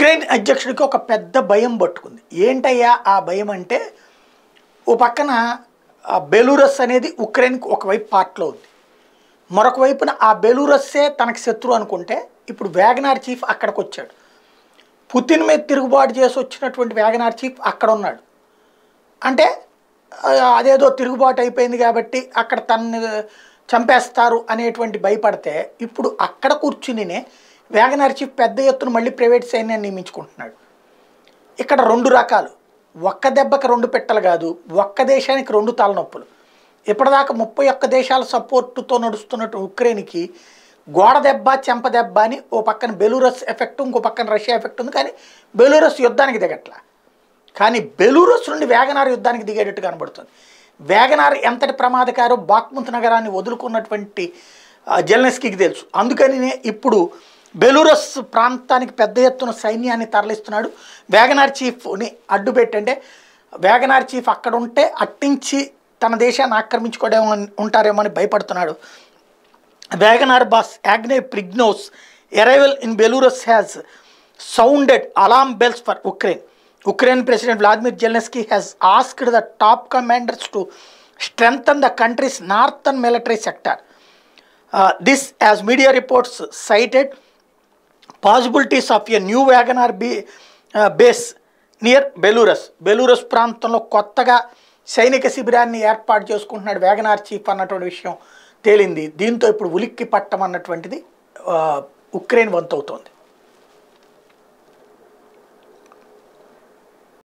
Ukraine అధ్యక్షుడికి ఒక పెద్ద భయం పట్టుకుంది ఏంటయ్యా ఆ భయం అంటే ఓ పక్కన ఆ బెలూరస్ అనేది ఉక్రెయిన్కి ఒకవైపు పార్ట్లో ఉంది మరొక వైపున ఆ బెలూరస్సే తనకి శత్రువు అనుకుంటే ఇప్పుడు వ్యాగనార్ చీఫ్ అక్కడికి వచ్చాడు పుతిన్ మీద తిరుగుబాటు చేసి వచ్చినటువంటి వ్యాగనార్ చీఫ్ అక్కడ ఉన్నాడు అంటే ఆ, అదేదో తిరుగుబాటు అయిపోయింది కాబట్టి అక్కడ తనని చంపేస్తారు అనేటువంటి భయపడితే ఇప్పుడు అక్కడ కూర్చునినే వ్యాగనార్ చీఫ్ పెద్ద ఎత్తున మళ్ళీ ప్రైవేట్ సైన్యాన్ని నియమించుకుంటున్నాడు ఇక్కడ రెండు రకాలు ఒక్క దెబ్బకి రెండు పెట్టలు కాదు ఒక్క దేశానికి రెండు తలనొప్పులు ఇప్పటిదాకా ముప్పై ఒక్క దేశాల సపోర్టుతో నడుస్తున్నట్టు ఉక్రెయిన్కి గోడ దెబ్బ చెంప దెబ్బ అని ఓ పక్కన బెలూరస్ ఎఫెక్ట్ ఇంకో పక్కన రష్యా ఎఫెక్ట్ ఉంది కానీ బెలూరస్ యుద్ధానికి దిగట్లా కానీ బెలూరస్ నుండి వేగనార్ యుద్ధానికి దిగేటట్టు కనబడుతుంది వేగనార్ ఎంతటి ప్రమాదకారో బాక్ముత్ నగరాన్ని వదులుకున్నటువంటి ఆ, జెలెన్స్కీకి తెలుసు అందుకని ఇప్పుడు బెలూరస్ ప్రాంతానికి పెద్ద ఎత్తున సైన్యాన్ని తరలిస్తున్నాడు వేగనార్ చీఫ్ని అడ్డుపెట్టంటే వేగనార్ చీఫ్ అక్కడ ఉంటే అట్టించి తన దేశాన్ని ఆక్రమించుకోవడం ఉంటారేమో అని భయపడుతున్నాడు Wagner boss Yevgeny Prigozhin's arrival in Belarus has sounded alarm bells for Ukraine Ukraine president Volodymyr Zelensky has asked the top commanders to strengthen the country's northern military sector this as media reports cited possibilities of a new Wagner బీ base near Belarus Belarus ప్రాంతంలో కొత్తగా సైనిక శిబిరాన్ని ఏర్పాటు చేసుకుంటున్నాడు WagonR chief అన్నటువంటి విషయం తేలింది దీంతో ఇప్పుడు ఉలిక్కి పట్టం అన్నటువంటిది ఆ, ఉక్రెయిన్ వంతవుతోంది